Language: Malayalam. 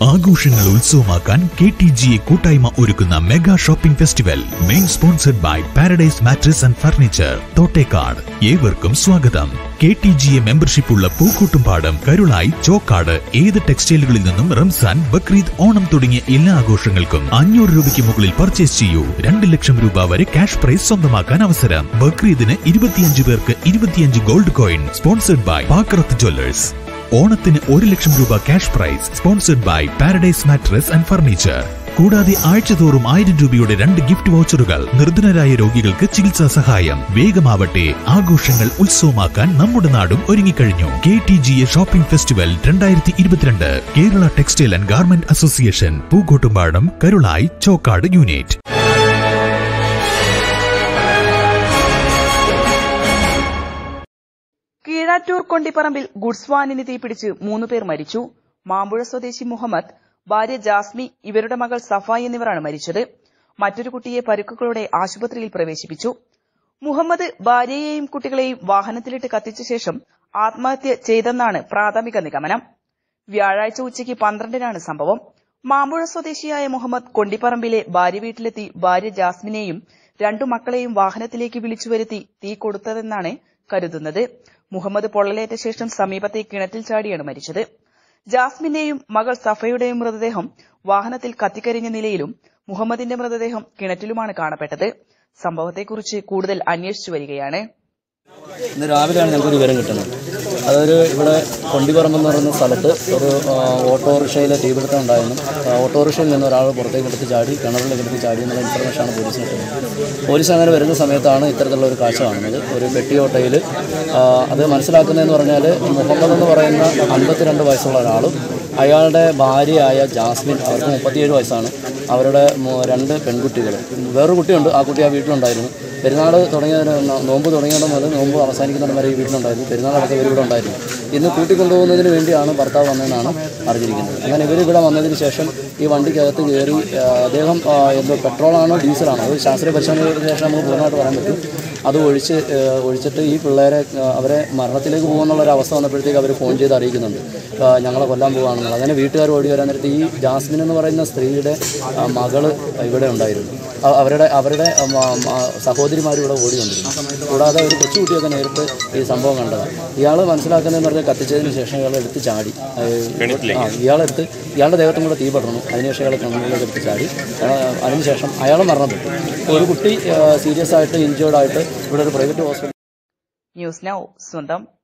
ആഘോഷങ്ങൾ ഉത്സവമാക്കാൻ കെ ടി ജി എ കൂട്ടായ്മ ഒരുക്കുന്ന mega shopping festival main sponsored by paradise mattress and furniture Thottekkad ഏവർക്കും സ്വാഗതം K T G A membership ഉള്ള പൂക്കൂട്ടുംപാടം കരുളായി ചോക്കാട് ഏത് ടെക്സ്റ്റൈലുകളിൽ നിന്നും റംസാൻ ബക്രീദ് ഓണം തുടങ്ങിയ എല്ലാ ആഘോഷങ്ങൾക്കും അഞ്ഞൂറ് രൂപയ്ക്ക് മുകളിൽ പർച്ചേസ് ചെയ്യൂ രണ്ട് ലക്ഷം രൂപ വരെ ക്യാഷ് പ്രൈസ് സ്വന്തമാക്കാൻ അവസരം ബക്രീദിന് ഇരുപത്തിയഞ്ച് പേർക്ക് ഇരുപത്തിയഞ്ച് gold coin sponsored by Pakkarath jewellers ഓണത്തിന് ഒരു ലക്ഷം രൂപ cash prize sponsored by paradise mattress and furniture കൂടാതെ ആഴ്ചതോറും ആയിരം രൂപയുടെ രണ്ട് ഗിഫ്റ്റ് വൗച്ചറുകൾ നിർധനരായ രോഗികൾക്ക് ചികിത്സാ സഹായം വേഗമാവട്ടെ ആഘോഷങ്ങൾ ഉത്സവമാക്കാൻ നമ്മുടെ നാടും ഒരുങ്ങിക്കഴിഞ്ഞു K T G A shopping festival രണ്ടായിരത്തി ഇരുപത്തിരണ്ട് Kerala textile and garment association Pookkottumpadam Karulai Chokkad unit Keezhattur കൊണ്ടിപ്പറമ്പിൽ ഗുഡ്സ് വാനിന് തീപിടിച്ച് മൂന്നുപേർ മരിച്ചു മാമ്പുഴ സ്വദേശി മുഹമ്മദ് ഭാര്യ ജാസ്മി ഇവരുടെ മകൾ സഫ എന്നിവരാണ് മരിച്ചത് മറ്റൊരു കുട്ടിയെ പരുക്കുകളോടെ ആശുപത്രിയിൽ പ്രവേശിപ്പിച്ചു മുഹമ്മദ് ഭാര്യയെയും കുട്ടികളെയും വാഹനത്തിലിട്ട് കത്തിച്ച ശേഷം ആത്മഹത്യ ചെയ്തെന്നാണ് പ്രാഥമിക നിഗമനം വ്യാഴാഴ്ച ഉച്ചയ്ക്ക് പന്ത്രണ്ടിനാണ് സംഭവം മാമ്പുഴ സ്വദേശിയായ മുഹമ്മദ് കൊണ്ടിപ്പറമ്പിലെ ഭാര്യ വീട്ടിലെത്തി ഭാര്യ ജാസ്മിനെയും രണ്ടു മക്കളെയും വാഹനത്തിലേക്ക് വിളിച്ചു വരുത്തി തീ കൊടുത്തതെന്നാണ് കരുതുന്നത് മുഹമ്മദ് പൊള്ളലേറ്റ ശേഷം സമീപത്തെ കിണറ്റിൽ ചാടിയാണ് മരിച്ചത് ജാസ്മിന്റെയും മകൾ സഫയുടെയും മൃതദേഹം വാഹനത്തിൽ കത്തിക്കരിഞ്ഞ നിലയിലും മുഹമ്മദിന്റെ മൃതദേഹം കിണറ്റിലുമാണ് കാണപ്പെട്ടത് സംഭവത്തെക്കുറിച്ച് കൂടുതൽ അന്വേഷിച്ചു വരികയാണ് ഇന്ന് രാവിലെയാണ് ഞങ്ങൾക്കൊരു വിവരം കിട്ടുന്നത് അതൊരു ഇവിടെ കൊണ്ടിപ്പറമ്പ് എന്ന് പറയുന്ന സ്ഥലത്ത് ഒരു ആ, ഓട്ടോറിക്ഷയിൽ തീപിടുത്തം ഉണ്ടായിരുന്നു ആ, ഓട്ടോറിക്ഷയിൽ നിന്ന് ഒരാൾ പുറത്തേക്ക് എടുത്ത് ചാടി കിണറിലേക്ക് എടുത്ത് ചാടി എന്നുള്ള ഇൻഫർമേഷനാണ് പോലീസിന് കിട്ടുന്നത് പോലീസ് അങ്ങനെ വരുന്ന സമയത്താണ് ഇത്തരത്തിലുള്ള ഒരു കാഴ്ച കാണുന്നത് ഒരു പെട്ടി ഓട്ടോയിൽ ആ, അത് മനസ്സിലാക്കുന്നതെന്ന് പറഞ്ഞാൽ മുഹമ്മദ് എന്ന് പറയുന്ന അൻപത്തിരണ്ട് വയസ്സുള്ള ഒരാളും അയാളുടെ ഭാര്യയായ ജാസ്മിൻ അവർക്ക് മുപ്പത്തിയേഴ് വയസ്സാണ് അവരുടെ മൂ- രണ്ട് പെൺകുട്ടികൾ വേറൊരു കുട്ടിയുണ്ട് ആ കുട്ടി ആ വീട്ടിലുണ്ടായിരുന്നു പെരുന്നാൾ തുടങ്ങിയതിന് നോ- നോമ്പ് തുടങ്ങിയത് മുതൽ നോമ്പ് അവസാനിക്കുന്നിടം വരെ ഈ വീട്ടിലുണ്ടായിരുന്നു പെരുന്നാൾ അടക്കം ഇവർ ഇവിടെ ഉണ്ടായിരുന്നു ഇന്ന് കൂട്ടിക്കൊണ്ടുപോകുന്നതിന് വേണ്ടിയാണ് ഭർത്താവ് വന്നതെന്നാണ് അറിഞ്ഞിരിക്കുന്നത് അങ്ങനെ ഇവർ ഇവിടെ വന്നതിന് ശേഷം ഈ വണ്ടിക്കകത്ത് കയറി ആ, അദ്ദേഹം ആ, എന്തോ പെട്രോളാണോ ഡീസലാണോ അത് ശാസ്ത്രീയ പരിശോധനയ്ക്ക് ശേഷം നമുക്ക് പൂർണ്ണമായിട്ട് പറയാൻ പറ്റും അത് ഒഴിച്ച് ആ, ഒഴിച്ചിട്ട് ഈ പിള്ളേരെ ആ, അവരെ മരണത്തിലേക്ക് പോകുന്നുള്ള ഒരു അവസ്ഥ വന്നപ്പോഴത്തേക്ക് അവർ ഫോൺ ചെയ്ത് അറിയിക്കുന്നുണ്ട് ആ, ഞങ്ങളെ കൊല്ലാൻ പോകുകയാണെന്നുള്ളത് അങ്ങനെ വീട്ടുകാർ ഓടി വരാൻ നേരത്ത് ഈ ജാസ്മിൻ എന്ന് പറയുന്ന സ്ത്രീയുടെ ആ, മകള് ഇവിടെ ഉണ്ടായിരുന്നു അ- അവരുടെ അവരുടെ ആ, മ- മ- സഹോദരിമാർ ഇവിടെ ഓടി വന്നിരുന്നു കൂടാതെ ഒരു കൊച്ചുകുട്ടിയൊക്കെ നേരിട്ട് ഈ സംഭവം കണ്ടതാണ് ഇയാൾ മനസ്സിലാക്കുന്നതെന്ന് പറഞ്ഞാൽ കത്തിച്ചതിന് ശേഷം ഇയാൾ എടുത്ത് ചാടി ആ, ആ ഇയാളെടുത്ത് ഇയാളുടെ ദേഹത്തും കൂടെ തീ പടർന്നു അതിനുശേഷം ഇയാൾ കിണറിലേക്ക് എടുത്ത് ചാടി ആ, അതിനുശേഷം അയാൾ മരണപ്പെട്ടു ഒരു കുട്ടി സീരിയസ് ആയിട്ട് ഇഞ്ചേർഡ് ആയിട്ട് ഇവിടെ ഒരു പ്രൈവറ്റ് ഹോസ്പിറ്റൽ ന്യൂസ് നൗ സ്വന്തം